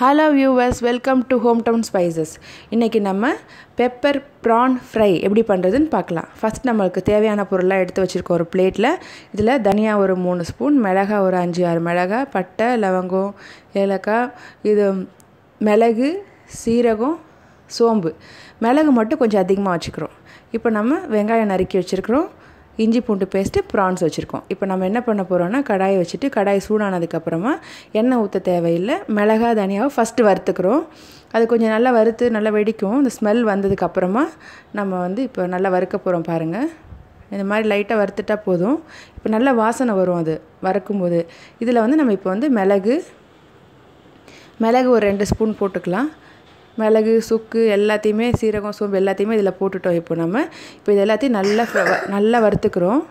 hello viewers welcome to home town spices இன்றைக்கி நம்ம pepper PRAN fry எப்படி பண்ணுறதுன்னு பார்க்கலாம் ஃபஸ்ட் நம்மளுக்கு தேவையான பொருளாக எடுத்து வச்சுருக்கோம் ஒரு பிளேட்டில் இதில் தனியா ஒரு மூணு ஸ்பூன் மிளகா ஒரு அஞ்சு ஆறு மிளகா பட்டை லவங்கம் ஏலக்காய் இது மிளகு சீரகம் சோம்பு மிளகு மட்டும் கொஞ்சம் அதிகமாக வச்சுக்கிறோம் இப்போ நம்ம வெங்காயம் நறுக்கி வச்சுருக்கிறோம் இஞ்சி பூண்டு பேஸ்ட்டு ப்ரான்ஸ் வச்சுருக்கோம் இப்போ நம்ம என்ன பண்ண போகிறோம்னா கடாயை வச்சுட்டு கடாய் சூடானதுக்கப்புறமா எண்ணெய் ஊற்ற தேவையில்லை மிளகா தனியாவை ஃபஸ்ட்டு வறுத்துக்கிறோம் அது கொஞ்சம் நல்லா வறுத்து நல்லா வெடிக்கும் இந்த ஸ்மெல் வந்ததுக்கப்புறமா நம்ம வந்து இப்போ நல்லா வறுக்க போகிறோம் பாருங்கள் இந்த மாதிரி லைட்டாக வறுத்துட்டா போதும் இப்போ நல்ல வாசனை வரும் அது வறுக்கும்போது இதில் வந்து நம்ம இப்போ வந்து மிளகு மிளகு ஒரு ரெண்டு ஸ்பூன் போட்டுக்கலாம் மிளகு சுக்கு எல்லாத்தையுமே சீரகம் சோம்பு எல்லாத்தையுமே இதில் போட்டுட்டோம் இப்போ நம்ம இப்போ இது எல்லாத்தையும் நல்லா நல்லா வறுத்துக்கிறோம்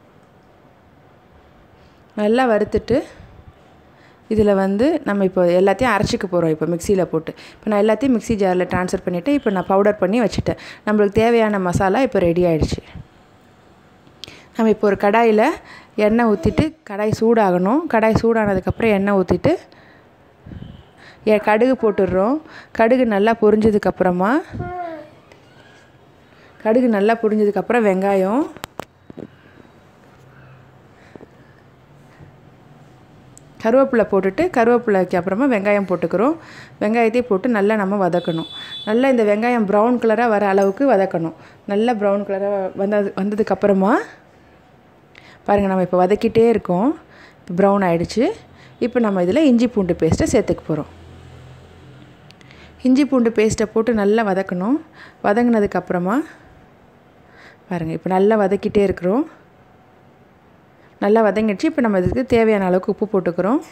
நல்லா வறுத்துட்டு இதில் வந்து நம்ம இப்போ எல்லாத்தையும் அரைச்சிக்க போகிறோம் இப்போ மிக்சியில் போட்டு இப்போ நான் எல்லாத்தையும் மிக்சி ஜாரில் ட்ரான்ஸ்ஃபர் பண்ணிவிட்டு இப்போ நான் பவுடர் பண்ணி வச்சுட்டேன் நம்மளுக்கு தேவையான மசாலா இப்போ ரெடி ஆகிடுச்சு நம்ம இப்போ ஒரு கடாயில் எண்ணெய் ஊற்றிட்டு கடாய் சூடாகணும் கடாய் சூடானதுக்கப்புறம் எண்ணெய் ஊற்றிட்டு கடுகு போட்டுடுறோம் கடுகு நல்லா பொரிஞ்சதுக்கப்புறமா கடுகு நல்லா பொரிஞ்சதுக்கப்புறம் வெங்காயம் கருவேப்பிலை போட்டுட்டு கருவேப்பிலைக்கு அப்புறமா வெங்காயம் போட்டுக்கிறோம் வெங்காயத்தையும் போட்டு நல்லா நம்ம வதக்கணும் நல்லா இந்த வெங்காயம் ப்ரௌன் கலராக வர அளவுக்கு வதக்கணும் நல்லா ப்ரௌன் கலராக வந்தது வந்ததுக்கப்புறமா பாருங்கள் நம்ம இப்போ வதக்கிட்டே இருக்கோம் இப்போ ப்ரௌன் ஆகிடுச்சு இப்போ நம்ம இதில் இஞ்சி பூண்டு பேஸ்ட்டை சேர்த்துக்க போகிறோம் இஞ்சி பூண்டு பேஸ்ட்டை போட்டு நல்லா வதக்கணும் வதங்கினதுக்கப்புறமா பாருங்கள் இப்போ நல்லா வதக்கிட்டே இருக்கிறோம் நல்லா வதங்கிடுச்சு இப்போ நம்ம இதுக்கு தேவையான அளவுக்கு உப்பு போட்டுக்கிறோம்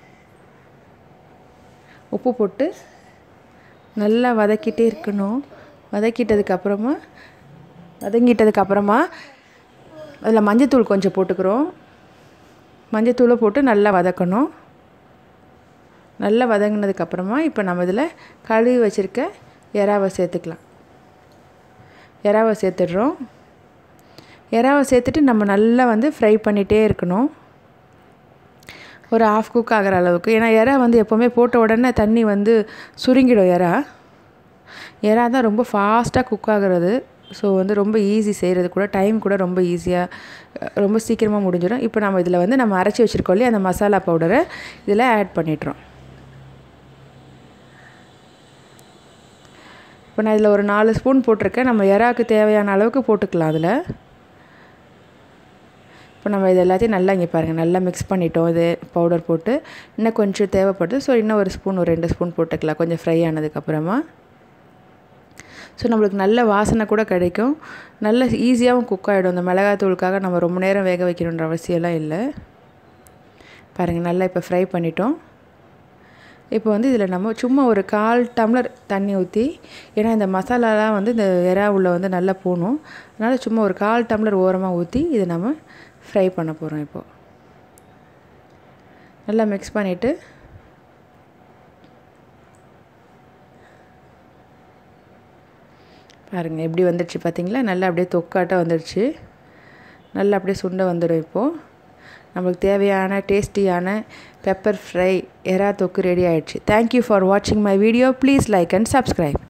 உப்பு போட்டு நல்லா வதக்கிட்டே இருக்கணும் வதக்கிட்டதுக்கப்புறமா வதங்கிட்டதுக்கப்புறமா அதில் மஞ்சத்தூள் கொஞ்சம் போட்டுக்கிறோம் மஞ்சத்தூளை போட்டு நல்லா வதக்கணும் நல்லா வதங்கினதுக்கப்புறமா இப்போ நம்ம இதில் கழுவி வச்சுருக்க எறாவை சேர்த்துக்கலாம் எறாவை சேர்த்துடுறோம் எறாவை சேர்த்துட்டு நம்ம நல்லா வந்து ஃப்ரை பண்ணிகிட்டே இருக்கணும் ஒரு ஆஃப் குக் ஆகிற அளவுக்கு ஏன்னா எறா வந்து எப்போவுமே போட்ட உடனே தண்ணி வந்து சுருங்கிடும் எறா எறா தான் ரொம்ப ஃபாஸ்ட்டாக குக் ஆகிறது ஸோ வந்து ரொம்ப ஈஸி செய்கிறது கூட டைம் கூட ரொம்ப ஈஸியாக ரொம்ப சீக்கிரமாக முடிஞ்சிடும் இப்போ நம்ம இதில் வந்து நம்ம அரைச்சி வச்சுருக்கோம் இல்லையா அந்த மசாலா பவுடரை இதில் ஆட் பண்ணிடுறோம் இப்போ நான் இதில் ஒரு நாலு ஸ்பூன் போட்டிருக்கேன் நம்ம எறாக்கு தேவையான அளவுக்கு போட்டுக்கலாம் அதில் இப்போ நம்ம இது எல்லாத்தையும் நல்லா இங்கே பாருங்கள் நல்லா மிக்ஸ் பண்ணிட்டோம் இது பவுடர் போட்டு இன்னும் கொஞ்சம் தேவைப்படுது ஸோ இன்னும் ஒரு ஸ்பூன் ஒரு ரெண்டு ஸ்பூன் போட்டுக்கலாம் கொஞ்சம் ஃப்ரை ஆனதுக்கப்புறமா ஸோ நம்மளுக்கு நல்ல வாசனை கூட கிடைக்கும் நல்ல ஈஸியாகவும் குக் ஆகிடும் இந்த மிளகாத்தூளுக்காக நம்ம ரொம்ப நேரம் வேக வைக்கணுன்ற அவசியம்லாம் இல்லை பாருங்கள் நல்லா இப்போ ஃப்ரை பண்ணிட்டோம் இப்போ வந்து இதில் நம்ம சும்மா ஒரு கால் டம்ளர் தண்ணி ஊற்றி ஏன்னா இந்த மசாலாலாம் வந்து இந்த எறா உள்ள வந்து நல்லா போகணும் அதனால் சும்மா ஒரு கால் டம்ளர் ஓரமாக ஊற்றி இதை நம்ம ஃப்ரை பண்ண போகிறோம் இப்போது நல்லா மிக்ஸ் பண்ணிவிட்டு பாருங்கள் எப்படி வந்துடுச்சு பார்த்தீங்களா நல்லா அப்படியே தொக்காட்டம் வந்துடுச்சு நல்லா அப்படியே சுண்டை வந்துடும் இப்போது நம்மளுக்கு தேவையான டேஸ்டியான பெப்பர் ஃப்ரை எறா தொக்கு ரெடி ஆகிடுச்சு தேங்க்யூ ஃபார் வாட்சிங் my video please like and subscribe